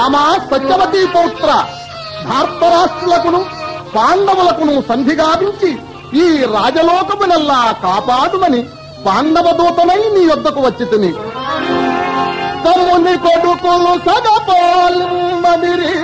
రామా సత్యవతీ పౌత్ర ధార్తరాష్ట్రులకును పాండవులకును సంధి గావించి ఈ రాజలోకమునల్లా కాపాడుమని పాండవ దూతనై నీ యొద్దకు వచ్చి తిని తమ్ముని కొడుకులు సగపాలిమదిరి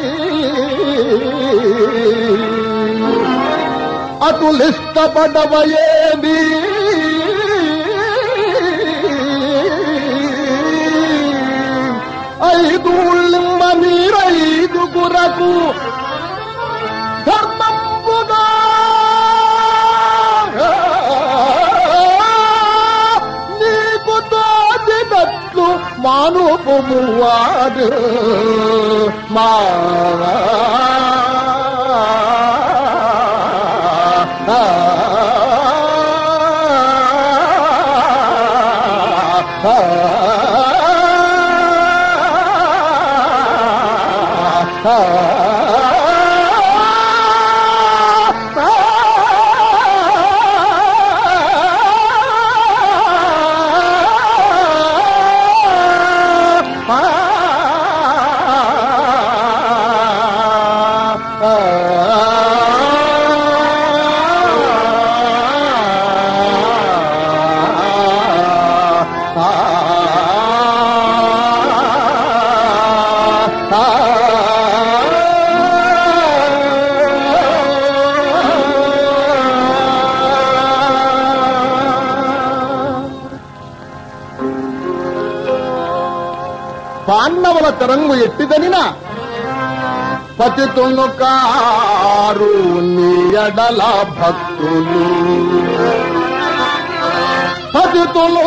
అటులిష్టపడవయేది ఐదు లింబ మీరైదుగురకు ధర్మంబుగా నీకు తోచినట్లు మానుపువాడు మా పాండవుల తరంగు ఎట్టిదనినా పతితును కారు నీ ఎడల భక్తులు పతితులు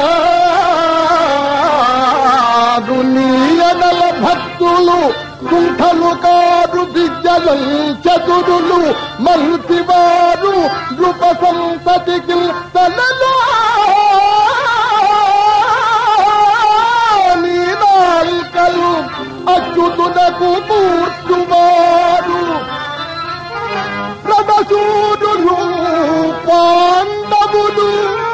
కారు నీ ఎడల భక్తులు కుంఠలు కారు విద్యలు చతురులు మంత్రివారు నృప సంతతికి తలలో నీ నాల్కలు అచ్యుతునకు కూర్చువారు రథసూరులు పాండవులు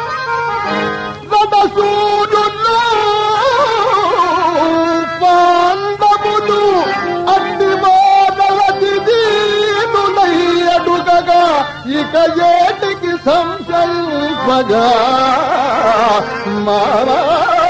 రథసూరులు పాండవులు అన్ని మానవతి దీనులయ్యడుగగా ఇక ఏటికి సంశయింపగా మారా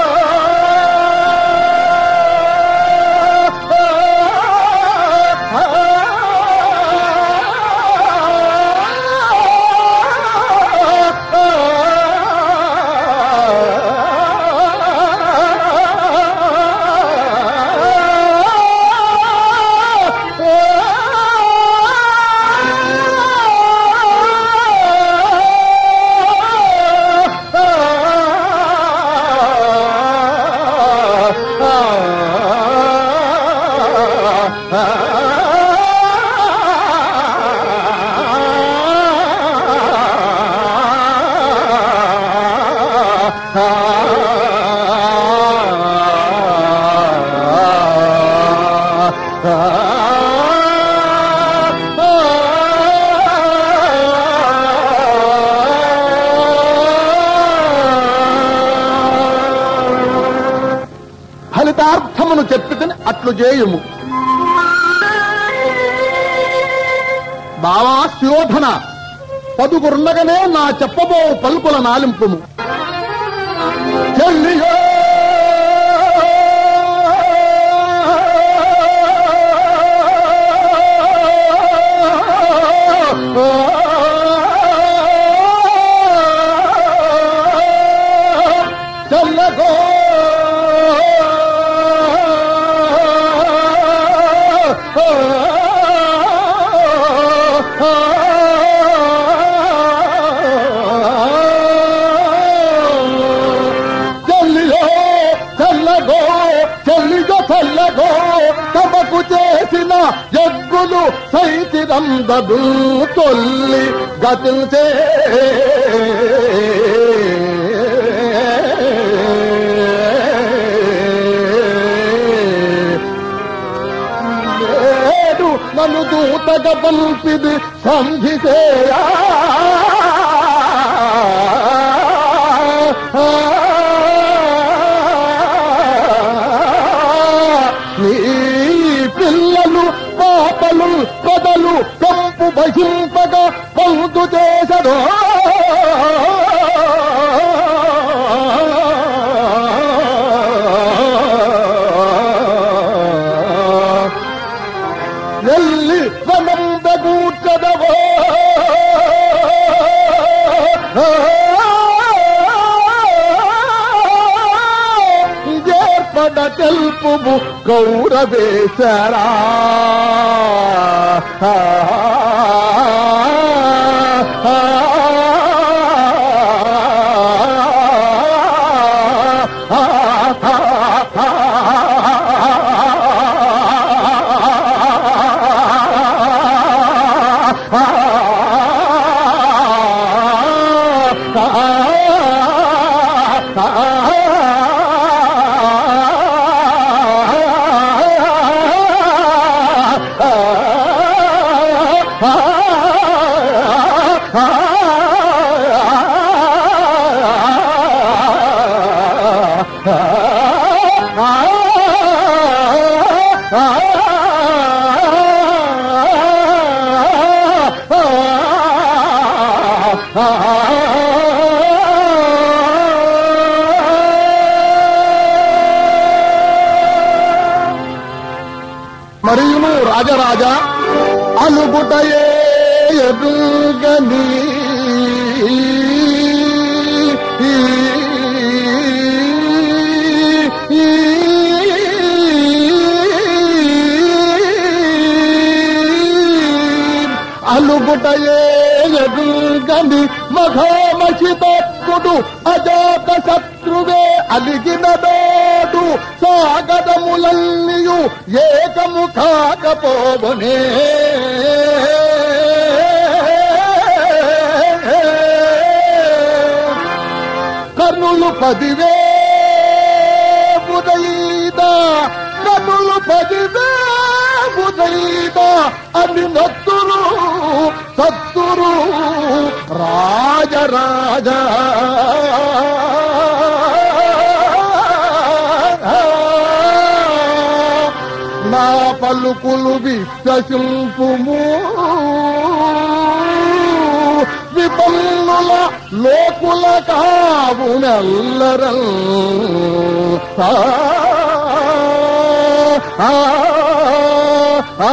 ఫలితార్థమును చెప్పితని అట్లు చేయుము బావా శిరోధన పదుగురుండగానే నా చెప్పబో పలుకుల నాలింపుము చెల్లియో చల్లగో చెల్లియో చల్లగో చెల్లియో చల్లగో తమకు చేసిన యజ్ఞులు సైతిరందదు తొల్లి గతించే ఏడు నన్ను దూతగా పంపిది సంధిసేయా నీ బహింపక పొందు చేసదో వెళ్ళి వనంద కూర్చదవో ఏర్పడ తెలుపు గౌరవేశరా మరియును రాజరాజా అలుగుటయే ఎదుగని అలుగుటయే ఎదుగని మఘామసి భక్తుడు అజాత శత్రువే అలిగిన దోడు సాగదములన్నీయు ఏకము కాకపోవనే కర్ణులు పదివే ఉదయిద కర్ణులు పదివే ఉదయిద అని నత్తురు సత్తురు రాజరాజ నా పలుకులు విశ్వసింపుము విపన్నుల లోకుల కావు నెల్లరం ఆ, ఆ, ఆ,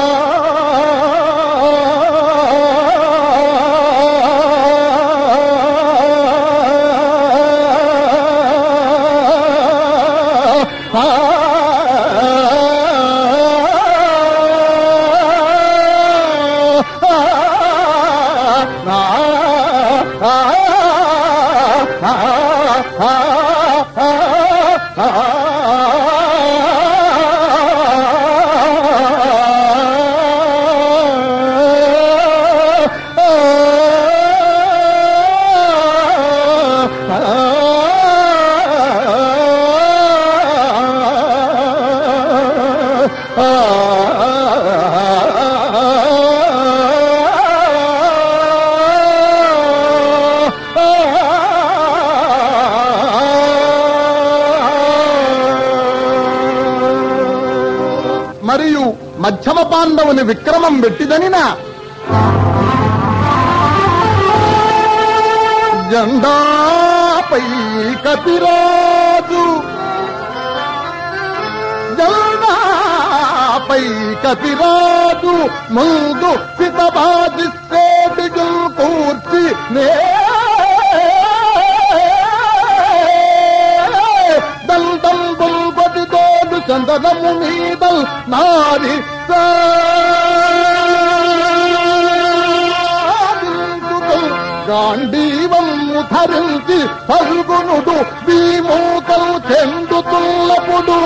మరియు మధ్యమ పాండవుని విక్రమం వెట్టిదనిన జెండాపై కపిరాజు జెండాపై కపిరాజు ముందు సితబాజిస్తే బిగుల్ కూర్చి నే దండం బుల్బడి తోడు చందనము మీదల్ నారి గాంధీవము ధరించి పరుగునుడు భీమూకలు చెందుతున్నప్పుడు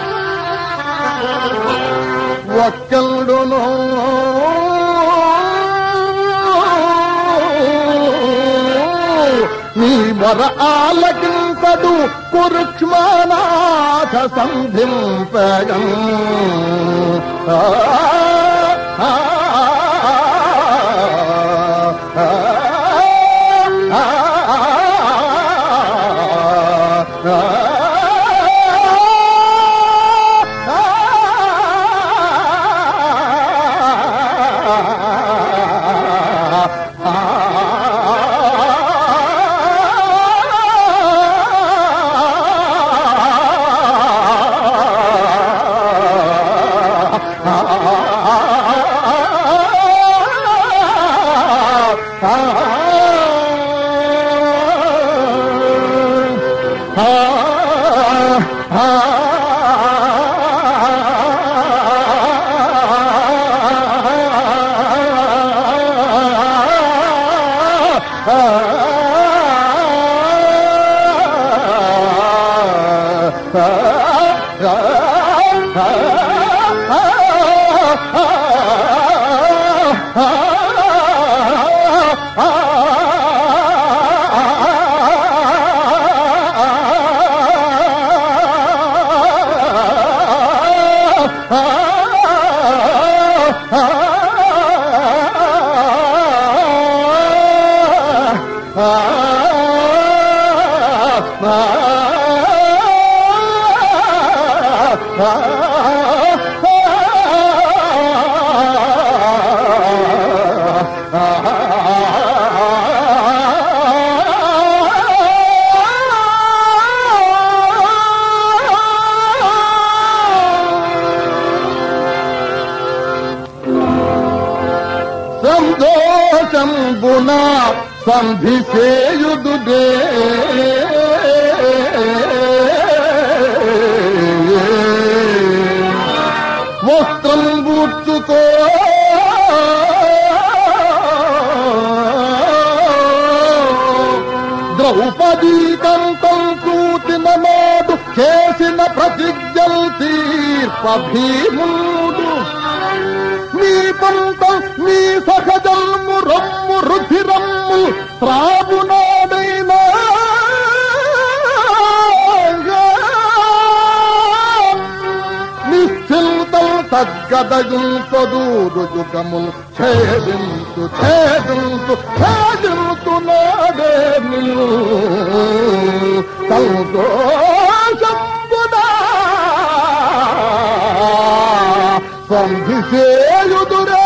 ఒక్కలుడును నీ వర ఆలకింపడు కురుక్ష్మనాథ సంధింపగం ఆ, ఆ, ఆ, ఆ, ఆ, సంతోషంబున సంధిసేయుదుడే వస్త్రం బూర్చుకో ద్రౌపదీ కంతం కూతిన నాడు చేసిన ప్రతిజ్ఞల్ తీర్ప భీముడు నీ పంట నీ సహజల్ము రమ్ము రుధిరమ్ము త్రాగునాడైనా నిశ్చిల్తం తగ్గదగుంతదు రుజుగముల్ ఛేదింతు ఛేదింతు ఛేదింతు నాడే నిల్లు సంతోషంబునా సంధిసేయుదురే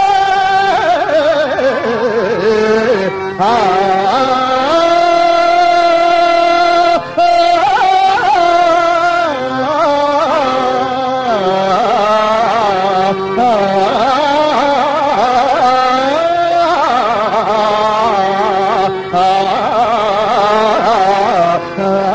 ఆ ఆ